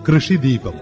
കൃഷിദീപം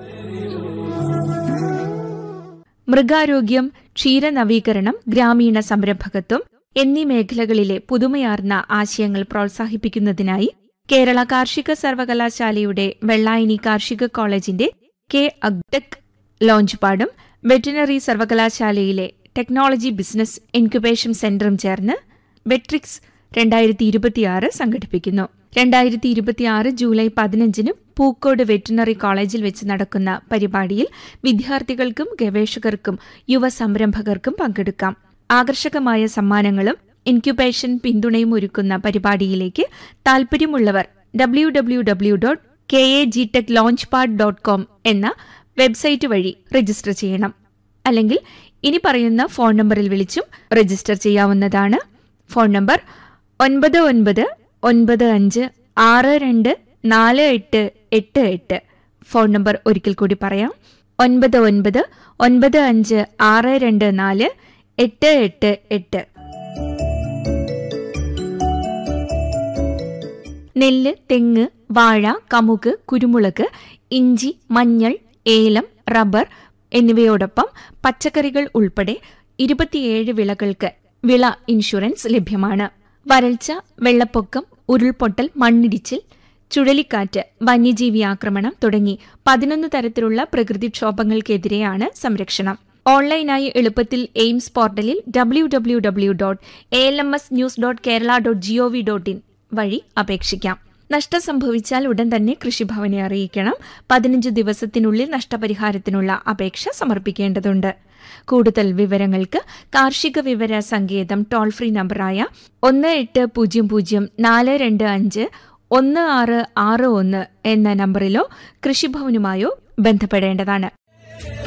മൃഗാരോഗ്യം ക്ഷീരനവീകരണം ഗ്രാമീണ സംരംഭകത്വം എന്നീ മേഖലകളിലെ പുതുമയാർന്ന ആശയങ്ങൾ പ്രോത്സാഹിപ്പിക്കുന്നതിനായി കേരള കാർഷിക സർവകലാശാലയുടെ വെള്ളായണി കാർഷിക കോളേജിന്റെ കെ അഗ്ടെക് ലോഞ്ച് പാടും വെറ്റിനറി സർവകലാശാലയിലെ ടെക്നോളജി ബിസിനസ് ഇൻക്യുബേഷൻ സെന്ററും ചേർന്ന് വെട്രിക്സ് രണ്ടായിരത്തി ഇരുപത്തിയാറ് സംഘടിപ്പിക്കുന്നു രണ്ടായിരത്തി ഇരുപത്തിയാറ് ജൂലൈ പതിനഞ്ചിന് പൂക്കോട് വെറ്റിനറി കോളേജിൽ വെച്ച് നടക്കുന്ന പരിപാടിയിൽ വിദ്യാർത്ഥികൾക്കും ഗവേഷകർക്കും യുവ സംരംഭകർക്കും പങ്കെടുക്കാം ആകർഷകമായ സമ്മാനങ്ങളും ഇൻക്യുബേഷൻ പിന്തുണയും ഒരുക്കുന്ന പരിപാടിയിലേക്ക് താൽപര്യമുള്ളവർ W W W dot K A G tech launch pad dot com എന്ന വെബ്സൈറ്റ് വഴി രജിസ്റ്റർ ചെയ്യണം അല്ലെങ്കിൽ ഇനി പറയുന്ന ഫോൺ നമ്പറിൽ വിളിച്ചും രജിസ്റ്റർ ചെയ്യാവുന്നതാണ് ഫോൺ നമ്പർ ഒൻപത് ഒൻപത് ഒൻപത് അഞ്ച് ആറ് രണ്ട് നാല് എട്ട് എട്ട് എട്ട് ഫോൺ നമ്പർ ഒരിക്കൽ കൂടി പറയാം ഒൻപത് ഒൻപത് ഒൻപത് അഞ്ച് ആറ് രണ്ട് നാല് എട്ട് എട്ട് എട്ട് നെല്ല് തെങ്ങ് വാഴ കമുക് കുരുമുളക് ഇഞ്ചി മഞ്ഞൾ ഏലം റബ്ബർ എന്നിവയോടൊപ്പം പച്ചക്കറികൾ ഉൾപ്പെടെ ഇരുപത്തിയേഴ് വിളകൾക്ക് വിള ഇൻഷുറൻസ് ലഭ്യമാണ് വരൾച്ച വെള്ളപ്പൊക്കം ഉരുൾപൊട്ടൽ മണ്ണിടിച്ചിൽ ചുഴലിക്കാറ്റ് വന്യജീവി ആക്രമണം തുടങ്ങി പതിനൊന്ന് തരത്തിലുള്ള പ്രകൃതിക്ഷോഭങ്ങൾക്കെതിരെയാണ് സംരക്ഷണം ഓൺലൈനായി എളുപ്പത്തിൽ എയിംസ് പോർട്ടലിൽ W W W dot A L M S news dot Kerala dot GOV dot in വഴി അപേക്ഷിക്കാം നഷ്ടം സംഭവിച്ചാൽ ഉടൻ തന്നെ കൃഷിഭവനെ അറിയിക്കണം പതിനഞ്ച് ദിവസത്തിനുള്ളിൽ നഷ്ടപരിഹാരത്തിനുള്ള അപേക്ഷ സമർപ്പിക്കേണ്ടതുണ്ട് കൂടുതൽ വിവരങ്ങൾക്ക് കാർഷിക വിവര സങ്കേതം ടോൾ ഫ്രീ നമ്പറായ ഒന്ന് എട്ട് പൂജ്യം പൂജ്യം നാല് രണ്ട് അഞ്ച് ഒന്ന് ആറ് ആറ് ഒന്ന് എന്ന നമ്പറിലോ കൃഷിഭവനുമായോ ബന്ധപ്പെടേണ്ടതാണ്